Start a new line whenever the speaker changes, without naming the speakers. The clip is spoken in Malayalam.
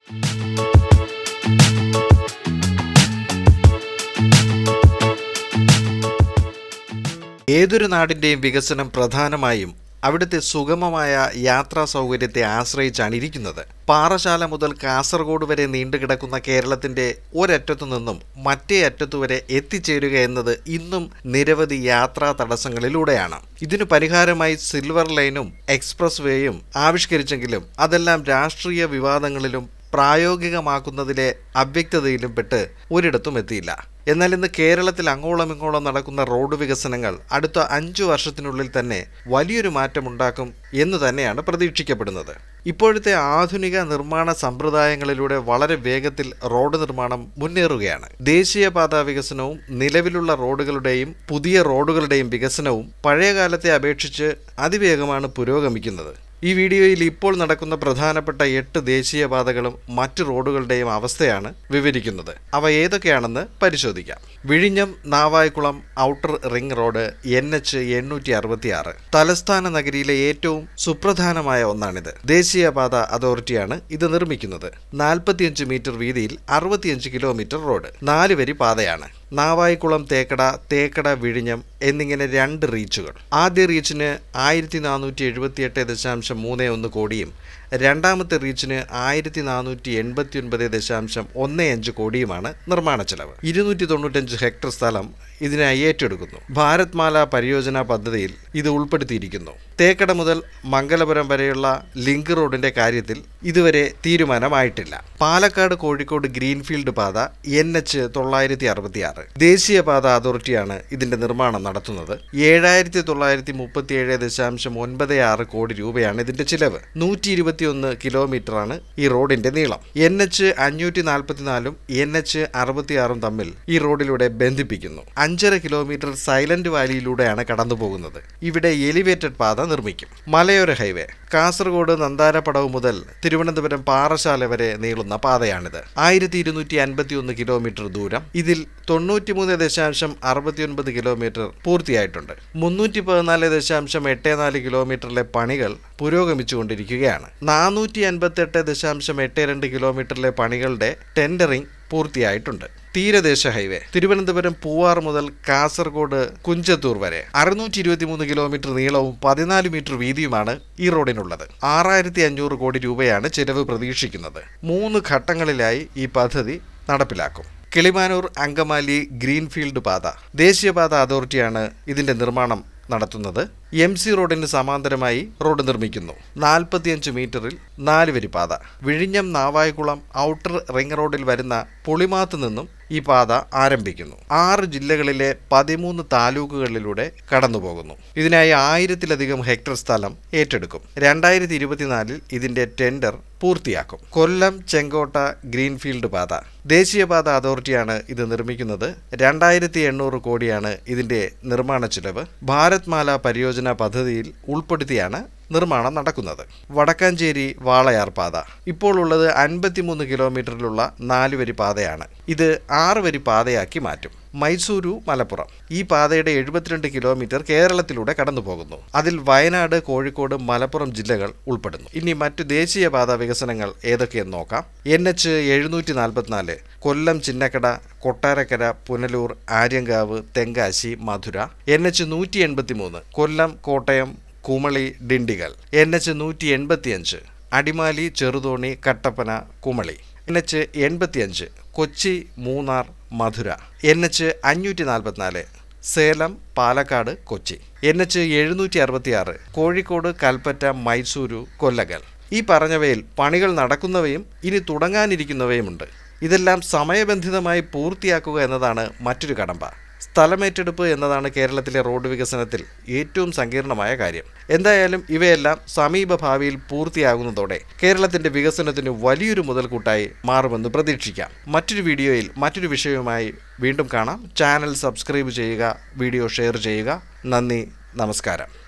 ഏതൊരു നാടിൻ്റെയും വികസനം പ്രധാനമായും അവിടുത്തെ സുഗമമായ യാത്രാ സൗകര്യത്തെ ആശ്രയിച്ചാണ് ഇരിക്കുന്നത് പാറശാല മുതൽ കാസർഗോഡ് വരെ നീണ്ടുകിടക്കുന്ന കേരളത്തിന്റെ ഒരറ്റത്തു നിന്നും മറ്റേ അറ്റത്തു വരെ എത്തിച്ചേരുക എന്നത് ഇന്നും നിരവധി യാത്രാ തടസ്സങ്ങളിലൂടെയാണ് ഇതിനു പരിഹാരമായി സിൽവർ ലൈനും എക്സ്പ്രസ് വേയും ആവിഷ്കരിച്ചെങ്കിലും അതെല്ലാം രാഷ്ട്രീയ വിവാദങ്ങളിലും പ്രായോഗികമാക്കുന്നതിലെ അവ്യക്തതയിലും പെട്ട് ഒരിടത്തും എത്തിയില്ല എന്നാൽ ഇന്ന് കേരളത്തിൽ അങ്ങോളം ഇങ്ങോളം നടക്കുന്ന റോഡ് വികസനങ്ങൾ അടുത്ത അഞ്ചു വർഷത്തിനുള്ളിൽ തന്നെ വലിയൊരു മാറ്റമുണ്ടാക്കും എന്ന് തന്നെയാണ് പ്രതീക്ഷിക്കപ്പെടുന്നത് ഇപ്പോഴത്തെ ആധുനിക നിർമ്മാണ സമ്പ്രദായങ്ങളിലൂടെ വളരെ വേഗത്തിൽ റോഡ് നിർമ്മാണം മുന്നേറുകയാണ് ദേശീയപാത വികസനവും നിലവിലുള്ള റോഡുകളുടെയും പുതിയ റോഡുകളുടെയും വികസനവും പഴയ കാലത്തെ അപേക്ഷിച്ച് അതിവേഗമാണ് പുരോഗമിക്കുന്നത് ഈ വീഡിയോയിൽ ഇപ്പോൾ നടക്കുന്ന പ്രധാനപ്പെട്ട എട്ട് ദേശീയപാതകളും മറ്റ് റോഡുകളുടെയും അവസ്ഥയാണ് വിവരിക്കുന്നത് അവ ഏതൊക്കെയാണെന്ന് പരിശോധിക്കാം വിഴിഞ്ഞം Navaikulam outer ring road N H എണ്ണൂറ്റി അറുപത്തിയാറ് തലസ്ഥാന നഗരിയിലെ ഏറ്റവും സുപ്രധാനമായ ഒന്നാണിത് ദേശീയപാത അതോറിറ്റിയാണ് ഇത് നിർമ്മിക്കുന്നത് നാൽപ്പത്തിയഞ്ച് മീറ്റർ വീതിയിൽ അറുപത്തിയഞ്ച് കിലോമീറ്റർ റോഡ് നാല് വരി പാതയാണ് നാവായിക്കുളം തേക്കട തേക്കട വിഴിഞ്ഞം എന്നിങ്ങനെ രണ്ട് റീച്ചുകൾ ആദ്യ റീച്ചിന് ആയിരത്തി നാനൂറ്റി എഴുപത്തിയെട്ട് ദശാംശം മൂന്ന് ഒന്ന് കോടിയും രണ്ടാമത്തെ റീച്ചിന് ആയിരത്തി നാനൂറ്റി എൺപത്തി ഒൻപത് ദശാംശം ഒന്ന് അഞ്ച് കോടിയുമാണ് നിർമ്മാണ ചെലവ് ഇരുന്നൂറ്റി തൊണ്ണൂറ്റഞ്ച് ഹെക്ടർ സ്ഥലം ഇതിനായി ഏറ്റെടുക്കുന്നു ഭാരത് മാല പരിയോജന പദ്ധതിയിൽ ഇത് ഉൾപ്പെടുത്തിയിരിക്കുന്നു തേക്കട മുതൽ മംഗലപുരം വരെയുള്ള ലിങ്ക് റോഡിന്റെ കാര്യത്തിൽ ഇതുവരെ തീരുമാനമായിട്ടില്ല പാലക്കാട് കോഴിക്കോട് ഗ്രീൻഫീൽഡ് പാത എൻ എച്ച് തൊള്ളായിരത്തി അറുപത്തിയാറ് ദേശീയപാത അതോറിറ്റിയാണ് ഇതിന്റെ നിർമ്മാണം നടത്തുന്നത് ഏഴായിരത്തി തൊള്ളായിരത്തി മുപ്പത്തിയേഴ് ദശാംശം ഒൻപത് ആറ് കോടി രൂപയാണ് ഇതിന്റെ ചിലവ് നൂറ്റി ഇരുപത്തിയൊന്ന് കിലോമീറ്ററാണ് ഈ റോഡിന്റെ നീളം എൻ എച്ച് അഞ്ഞൂറ്റി നാൽപ്പത്തിനാലും എൻ എച്ച് അറുപത്തിയാറും തമ്മിൽ ഈ റോഡിലൂടെ ബന്ധിപ്പിക്കുന്നു അഞ്ചര കിലോമീറ്റർ സൈലന്റ് വാലിയിലൂടെയാണ് കടന്നു പോകുന്നത് ഇവിടെ എലിവേറ്റഡ് പാത നിർമ്മിക്കും മലയോര ഹൈവേ കാസർഗോഡ് നന്താരപ്പടവ് മുതൽ തിരുവനന്തപുരം പാറശാല വരെ നീളുന്ന പാതയാണിത് ആയിരത്തി ഇരുന്നൂറ്റി അൻപത്തി ഒന്ന് കിലോമീറ്റർ ദൂരം ഇതിൽ തൊണ്ണൂറ്റിമൂന്ന് ദശാംശം അറുപത്തിയൊൻപത് കിലോമീറ്റർ പൂർത്തിയായിട്ടുണ്ട് മുന്നൂറ്റി പതിനാല് ദശാംശം എട്ട് നാല് കിലോമീറ്ററിലെ പണികൾ പുരോഗമിച്ചുകൊണ്ടിരിക്കുകയാണ് നാനൂറ്റി അൻപത്തെട്ട് ദശാംശം എട്ട് രണ്ട് കിലോമീറ്ററിലെ പണികളുടെ ടെൻഡറിംഗ് പൂർത്തിയായിട്ടുണ്ട് തീരദേശ ഹൈവേ തിരുവനന്തപുരം പൂവാർ മുതൽ കാസർഗോഡ് കുഞ്ചത്തൂർ വരെ അറുന്നൂറ്റി ഇരുപത്തി മൂന്ന് കിലോമീറ്റർ നീളവും പതിനാല് മീറ്റർ വീതിയുമാണ് ഈ റോഡിനുള്ളത് ആറായിരത്തി അഞ്ഞൂറ് കോടി രൂപയാണ് ചെലവ് പ്രതീക്ഷിക്കുന്നത് മൂന്ന് ഘട്ടങ്ങളിലായി ഈ പദ്ധതി നടപ്പിലാക്കും കിളിമാനൂർ അങ്കമാലി ഗ്രീൻഫീൽഡ് പാത ദേശീയപാത അതോറിറ്റിയാണ് ഇതിന്റെ നിർമ്മാണം നടത്തുന്നത് എം സി റോഡിന് സമാന്തരമായി റോഡ് നിർമ്മിക്കുന്നു നാൽപ്പത്തിയഞ്ച് മീറ്ററിൽ നാല് വരി പാത വിഴിഞ്ഞം നാവായിക്കുളം ഔട്ടർ റിംഗ് റോഡിൽ വരുന്ന പുളിമാത്ത് നിന്നും ഈ പാത ആരംഭിക്കുന്നു ആറ് ജില്ലകളിലെ പതിമൂന്ന് താലൂക്കുകളിലൂടെ കടന്നുപോകുന്നു ഇതിനായി ആയിരത്തിലധികം ഹെക്ടർ സ്ഥലം ഏറ്റെടുക്കും രണ്ടായിരത്തി ഇരുപത്തിനാലിൽ ഇതിന്റെ ടെൻഡർ പൂർത്തിയാക്കും കൊല്ലം ചെങ്കോട്ട ഗ്രീൻഫീൽഡ് പാത ദേശീയപാത അതോറിറ്റിയാണ് ഇത് നിർമ്മിക്കുന്നത് രണ്ടായിരത്തി എണ്ണൂറ് കോടിയാണ് ഇതിന്റെ നിർമ്മാണ ചിലവ് ഭാരത് മാല പരിയോജന പദ്ധതിയിൽ ഉൾപ്പെടുത്തിയാണ് നിർമ്മാണം നടക്കുന്നത് വടക്കാഞ്ചേരി വാളയാർ പാത ഇപ്പോൾ ഉള്ളത് അൻപത്തിമൂന്ന് കിലോമീറ്ററിലുള്ള നാല് വരി പാതയാണ് ഇത് ആറ് വരി പാതയാക്കി മാറ്റും മൈസൂരു മലപ്പുറം ഈ പാതയുടെ എഴുപത്തിരണ്ട് കിലോമീറ്റർ കേരളത്തിലൂടെ കടന്നു പോകുന്നു അതിൽ വയനാട് കോഴിക്കോട് മലപ്പുറം ജില്ലകൾ ഉൾപ്പെടുന്നു ഇനി മറ്റു ദേശീയപാത വികസനങ്ങൾ ഏതൊക്കെയെന്ന് നോക്കാം എൻ എച്ച് എഴുന്നൂറ്റി നാൽപ്പത്തിനാല് കൊല്ലം ചിന്നക്കട കൊട്ടാരക്കര പുനലൂർ ആര്യങ്കാവ് തെങ്കാശി മധുര എൻ എച്ച് നൂറ്റി എൺപത്തി മൂന്ന് കൊല്ലം കോട്ടയം കുമളി ഡിണ്ടിഗൽ എൻ എച്ച് നൂറ്റി എൺപത്തിയഞ്ച് അടിമാലി ചെറുതോണി കട്ടപ്പന കുമളി എൻ എച്ച് എൺപത്തിയഞ്ച് കൊച്ചി മൂന്നാർ മധുര എൻ എച്ച് അഞ്ഞൂറ്റി നാൽപ്പത്തിനാല് സേലം പാലക്കാട് കൊച്ചി എൻ എച്ച് എഴുന്നൂറ്റി അറുപത്തിയാറ് കോഴിക്കോട് കൽപ്പറ്റ മൈസൂരു കൊല്ലകൽ ഈ പറഞ്ഞവയിൽ പണികൾ നടക്കുന്നവയും ഇനി തുടങ്ങാനിരിക്കുന്നവയുമുണ്ട് ഇതെല്ലാം സമയബന്ധിതമായി പൂർത്തിയാക്കുക എന്നതാണ് മറ്റൊരു കടമ്പ സ്ഥലമേറ്റെടുപ്പ് എന്നതാണ് കേരളത്തിലെ റോഡ് വികസനത്തിൽ ഏറ്റവും സങ്കീർണമായ കാര്യം എന്തായാലും ഇവയെല്ലാം സമീപ ഭാവിയിൽ പൂർത്തിയാകുന്നതോടെ കേരളത്തിന്റെ വികസനത്തിന് വലിയൊരു മുതൽക്കൂട്ടായി മാറുമെന്ന് പ്രതീക്ഷിക്കാം മറ്റൊരു വീഡിയോയിൽ മറ്റൊരു വിഷയവുമായി വീണ്ടും കാണാം ചാനൽ സബ്സ്ക്രൈബ് ചെയ്യുക വീഡിയോ ഷെയർ ചെയ്യുക നന്ദി നമസ്കാരം